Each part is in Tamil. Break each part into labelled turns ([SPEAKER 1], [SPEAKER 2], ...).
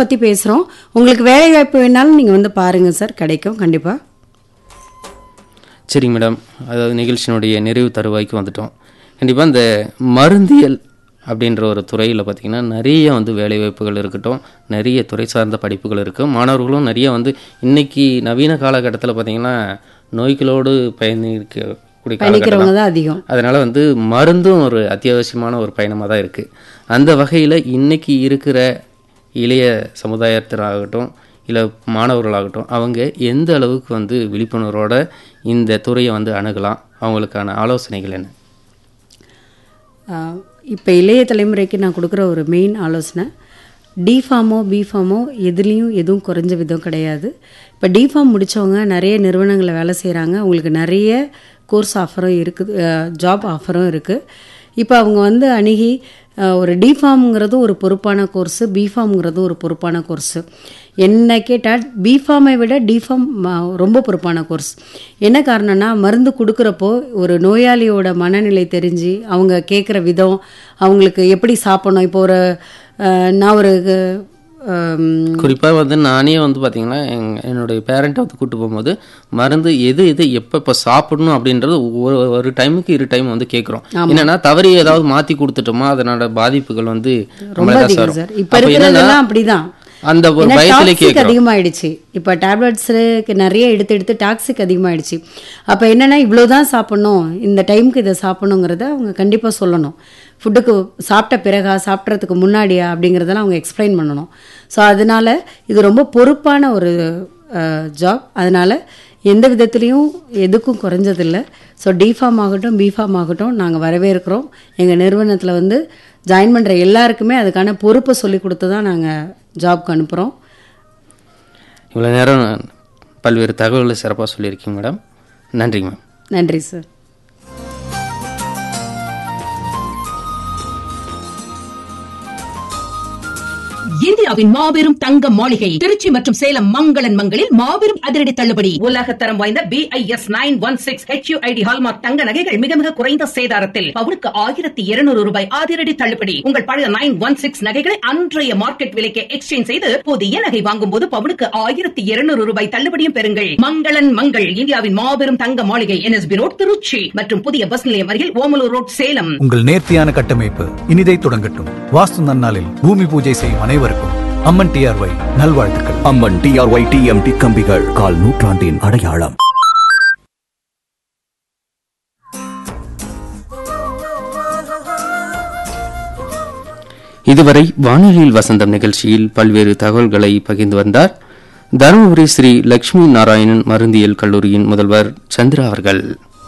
[SPEAKER 1] பற்றி பேசுகிறோம் உங்களுக்கு வேலை வாய்ப்பு வேணாலும் நீங்கள் வந்து பாருங்கள் சார் கிடைக்கும் கண்டிப்பாக
[SPEAKER 2] சரிங்க மேடம் அதாவது நிகழ்ச்சியினுடைய நிறைவு தருவாய்க்கு வந்துட்டோம் கண்டிப்பாக இந்த மருந்தியல் அப்படின்ற ஒரு துறையில் பார்த்திங்கன்னா நிறைய வந்து வேலைவாய்ப்புகள் இருக்கட்டும் நிறைய துறை சார்ந்த படிப்புகள் இருக்குது மாணவர்களும் நிறைய வந்து இன்னைக்கு நவீன காலகட்டத்தில் பார்த்திங்கன்னா நோய்களோடு பயணிக்கக்கூடிய காலகட்டம்
[SPEAKER 1] பயணிக்கிறவங்க தான் அதிகம்
[SPEAKER 2] அதனால் வந்து மருந்தும் ஒரு அத்தியாவசியமான ஒரு பயணமாக தான் இருக்குது அந்த வகையில் இன்னைக்கு இருக்கிற இளைய சமுதாயத்தினராகட்டும் இல்லை மாணவர்களாகட்டும் அவங்க எந்த அளவுக்கு வந்து விழிப்புணர்வோட இந்த துறையை வந்து அணுகலாம் அவங்களுக்கான ஆலோசனைகள் என்ன
[SPEAKER 1] இப்போ இளைய தலைமுறைக்கு நான் கொடுக்குற ஒரு மெயின் ஆலோசனை டிஃபார்மோ பிஃபார்மோ எதுலேயும் எதுவும் குறைஞ்ச விதம் கிடையாது இப்போ டிஃபார்ம் முடித்தவங்க நிறைய நிறுவனங்களில் வேலை செய்கிறாங்க அவங்களுக்கு நிறைய கோர்ஸ் ஆஃபரும் இருக்குது ஜாப் ஆஃபரும் இருக்குது இப்போ அவங்க வந்து அணுகி அஹ், ஒரு டிஃபார்ம்ங்கிறது ஒரு பொறுப்பான கோர்ஸு பிஃபார்ம்ங்கிறது ஒரு பொறுப்பான கோர்ஸு என்ன கேட்டால் பிஃபார்மை விட டிஃபார்ம் ரொம்ப பொறுப்பான கோர்ஸ் என்ன காரணம்னா மருந்து கொடுக்குறப்போ ஒரு நோயாளியோட மனநிலை தெரிஞ்சு அவங்க கேட்குற விதம் அவங்களுக்கு எப்படி சாப்பிடணும் இப்போ ஒரு அஹ், நான் ஒரு அஹ்,
[SPEAKER 2] குறிப்பாக வந்து நானே வந்து பார்த்தீங்கன்னா எங் என்னுடைய பேரண்ட்டை வந்து கூட்டு போகும்போது மருந்து எது எது எப்போ இப்போ சாப்பிடணும் அப்படின்றது ஒரு ஒரு டைமுக்கு இரு டைம் வந்து கேட்குறோம் என்னன்னா தவறி ஏதாவது மாற்றி கொடுத்துட்டோமா அதனோட பாதிப்புகள் வந்து
[SPEAKER 1] ரொம்ப
[SPEAKER 2] நம்மளை தான்
[SPEAKER 1] அதிகம்
[SPEAKER 2] சாரும்.
[SPEAKER 1] சார் இப்போ
[SPEAKER 2] அப்போ என்னன்னா,
[SPEAKER 1] இருக்கிறதெல்லாம் அப்படிதான்
[SPEAKER 2] அந்த ஒரு
[SPEAKER 1] ஏன்னா
[SPEAKER 2] பயத்திலே
[SPEAKER 1] டாக்ஸிக்
[SPEAKER 2] கேட்குறோம்
[SPEAKER 1] அதிகமாயிடுச்சு இப்போ டேப்லெட்ஸுக்கு நிறைய எடுத்து எடுத்து டாக்ஸிக் அதிகமாயிடுச்சு அப்போ என்னன்னா இவ்வளோதான் சாப்பிடணும் இந்த டைமுக்கு இதை சாப்பிடணுங்கிறத அவங்க கண்டிப்பாக சொல்லணும் ஃபுட்டுக்கு சாப்பிட்ட பிறகா சாப்பிட்றதுக்கு முன்னாடியா அப்படிங்கிறதெல்லாம் அவங்க எக்ஸ்பிளைன் பண்ணணும் ஸோ அதனால இது ரொம்ப பொறுப்பான ஒரு ஜாப் அதனால எந்த விதத்துலேயும் எதுக்கும் குறைஞ்சதில்லை ஸோ டிஃபார்ம் ஆகட்டும் பிஃபார்ம் ஆகட்டும் நாங்கள் வரவேற்கிறோம் எங்கள் நிறுவனத்தில் வந்து ஜாயின் பண்ணுற எல்லாருக்குமே அதுக்கான பொறுப்பை சொல்லி கொடுத்து தான் நாங்கள் ஜாப்க்கு அனுப்புகிறோம்
[SPEAKER 2] இவ்வளோ நேரம் பல்வேறு தகவல்களை சிறப்பாக சொல்லியிருக்கீங்க மேடம் நன்றிங்க மேம்
[SPEAKER 1] நன்றி சார்
[SPEAKER 3] இந்தியாவின் மாபெரும் தங்க மாளிகை திருச்சி மற்றும் சேலம் மங்களன் மங்களில் மாபெரும் அதிரடி தள்ளுபடி உலக தரம் வாய்ந்த B I S nine one six H U I D hallmark தங்க நகைகள் மிக மிக குறைந்த சேதாரத்தில் பவுனுக்கு ஆயிரத்தி இருநூறு ரூபாய் அதிரடி தள்ளுபடி உங்கள் பழைய நைன் ஒன் சிக்ஸ் நகைகளை அன்றைய மார்க்கெட் விலைக்கு எக்ஸ்சேஞ்ச் செய்து புதிய நகை வாங்கும் போது பவுனுக்கு ஆயிரத்தி இருநூறு ரூபாய் தள்ளுபடியும் பெறுங்கள் மங்களன் மங்கள் இந்தியாவின் மாபெரும் தங்க மாளிகை என்எஸ்பி ரோட் திருச்சி மற்றும் புதிய பஸ் நிலையம் அருகில் ஓமலூர் ரோட் சேலம்
[SPEAKER 4] உங்கள் நேர்த்தியான கட்டமைப்பு இனிதை தொடங்கட்டும் வாஸ்து நன்னாளில் பூமி பூஜை செய்யும் அனைவருக்கும் அம்மன் டிஆர்ஒய் நல்வாழ்த்துக்கள்
[SPEAKER 5] அம்மன் டிஆர்ஒய் டிஎம்டி கம்பிகள் கால் நூற்றாண்டின் அடையாளம்
[SPEAKER 2] இதுவரை வானொலியில் வசந்தம் நிகழ்ச்சியில் பல்வேறு தகவல்களை பகிர்ந்து வந்தார் தருமபுரி ஸ்ரீ லட்சுமி நாராயணன் மருந்தியல் கல்லூரியின் முதல்வர் சந்திரா அவர்கள்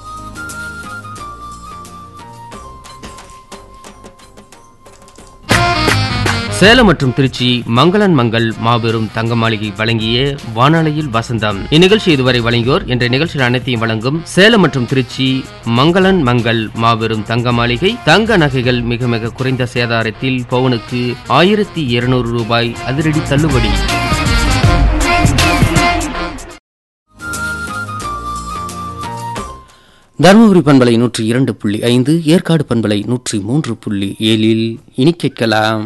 [SPEAKER 2] சேலம் மற்றும் திருச்சி மங்களன் மங்கள் மாபெரும் தங்க மாளிகை வழங்கிய வானொலியில் வசந்தம் இந்நிகழ்ச்சி இதுவரை வழங்கியோர் என்ற நிகழ்ச்சியில் அனைத்தையும் வழங்கும் சேலம் மற்றும் திருச்சி மங்களன் மங்கள் மாபெரும் தங்க மாளிகை தங்க நகைகள் மிக மிக குறைந்த சேதாரத்தில் பவுனுக்கு ஆயிரத்தி இருநூறு ரூபாய் அதிரடி தள்ளுபடி தருமபுரி பண்பலை நூற்றி இரண்டு புள்ளி ஐந்து ஏற்காடு பண்பலை நூற்றி மூன்று புள்ளி ஏழில் இனி கேட்கலாம்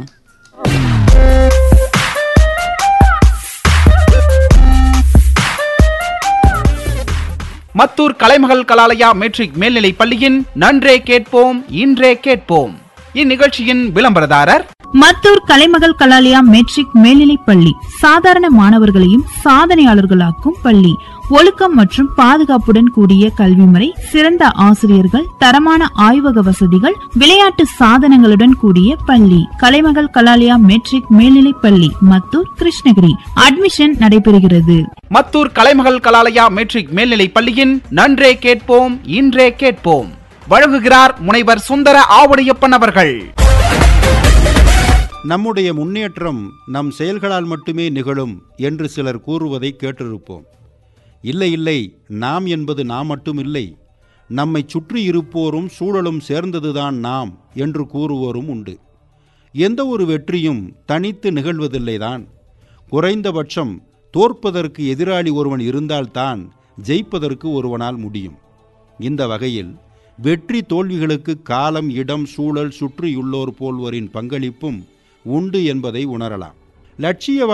[SPEAKER 6] மத்தூர் கலைமகள் கலாலயா மெட்ரிக் மேல்நிலைப் பள்ளியின் நன்றே கேட்போம் இன்றே கேட்போம் இந்நிகழ்ச்சியின் விளம்பரதாரர்
[SPEAKER 7] மத்தூர் கலைமகள் கலாலயா மெட்ரிக் மேல்நிலைப் பள்ளி சாதாரண மாணவர்களையும் சாதனையாளர்களாக்கும் பள்ளி ஒழுக்கம் மற்றும் பாதுகாப்புடன் கூடிய கல்வி முறை சிறந்த ஆசிரியர்கள் தரமான ஆய்வக வசதிகள் விளையாட்டு சாதனங்களுடன் கூடிய பள்ளி கலைமகள் கலாலயா மெட்ரிக் மேல்நிலைப் பள்ளி மத்தூர் கிருஷ்ணகிரி அட்மிஷன் நடைபெறுகிறது
[SPEAKER 6] மத்தூர் கலைமகள் கலாலயா மெட்ரிக் மேல்நிலைப் பள்ளியின் நன்றே கேட்போம் இன்றே கேட்போம் வழங்குகிறார் முனைவர் சுந்தர ஆவுடையப்பன் அவர்கள்
[SPEAKER 8] நம்முடைய முன்னேற்றம் நம் செயல்களால் மட்டுமே நிகழும் என்று சிலர் கூறுவதை கேட்டிருப்போம் இல்லை இல்லை நாம் என்பது நாம் மட்டும் இல்லை நம்மை சுற்றி இருப்போரும் சூழலும் சேர்ந்ததுதான் நாம் என்று கூறுவோரும் உண்டு எந்த ஒரு வெற்றியும் தனித்து நிகழ்வதில்லைதான் குறைந்தபட்சம் தோற்பதற்கு எதிராளி ஒருவன் இருந்தால்தான் ஜெயிப்பதற்கு ஒருவனால் முடியும் இந்த வகையில் வெற்றி தோல்விகளுக்கு காலம் இடம் சூழல் சுற்றியுள்ளோர் போல்வரின் பங்களிப்பும் உண்டு என்பதை உணரலாம் லட்சியவாதி